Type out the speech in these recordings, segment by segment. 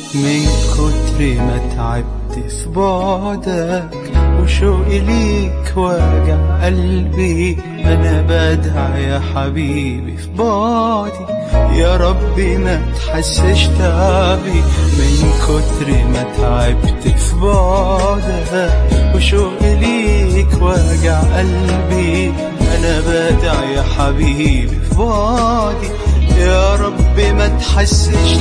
من كتر ما تعبت في بعدك وشوقي ليك واجع قلبي انا بدعى يا حبيبي في بعدي يا ربي ما تحسش تعبي من كتر ما تعبت في بعدك وشوقي ليك واجع قلبي انا بدعى يا حبيبي في بعدي يا ربي ما تحسش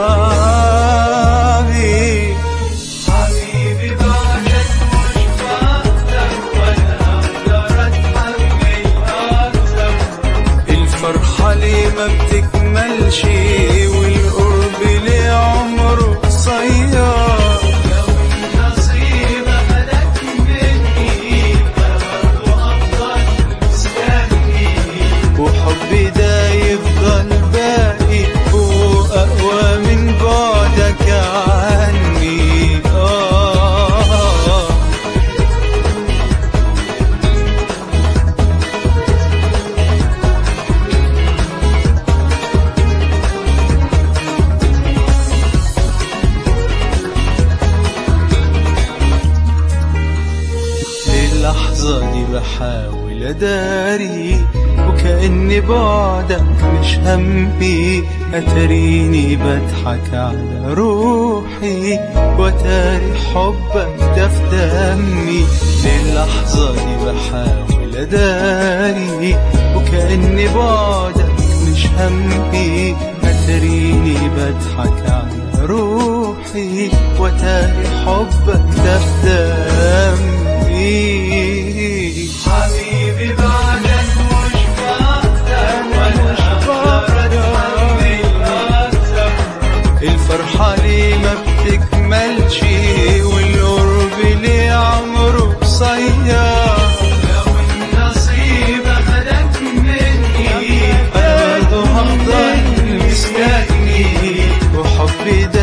تعبي حبيبي بعدك مش بقدر ولا اقدر اتحمل اكتر الفرحة ليه ما بتكملش والقرب ليه عمره قصير لو النصيب هداك مني برضه افضل مستني وحبي ده يفضل باقي واقوى من بعدك عني آه للحظة دي بحاول أداري وكأن بعدك مش همي أتريني بضحك على روحي وتاري حبك ده في دمي للحظة دي بحاول أداري وكأن بعدك مش همي أتريني بضحك على روحي وتاري حبك ده في دمي حبيبي بعدك مش بقدر ولا أقدر أتحمل أكتر الفرحة ليه ما بتكملش والقرب ليه عمره قصير لو النصيب أخدك مني أنا برضه هفضل مستني وحبي ده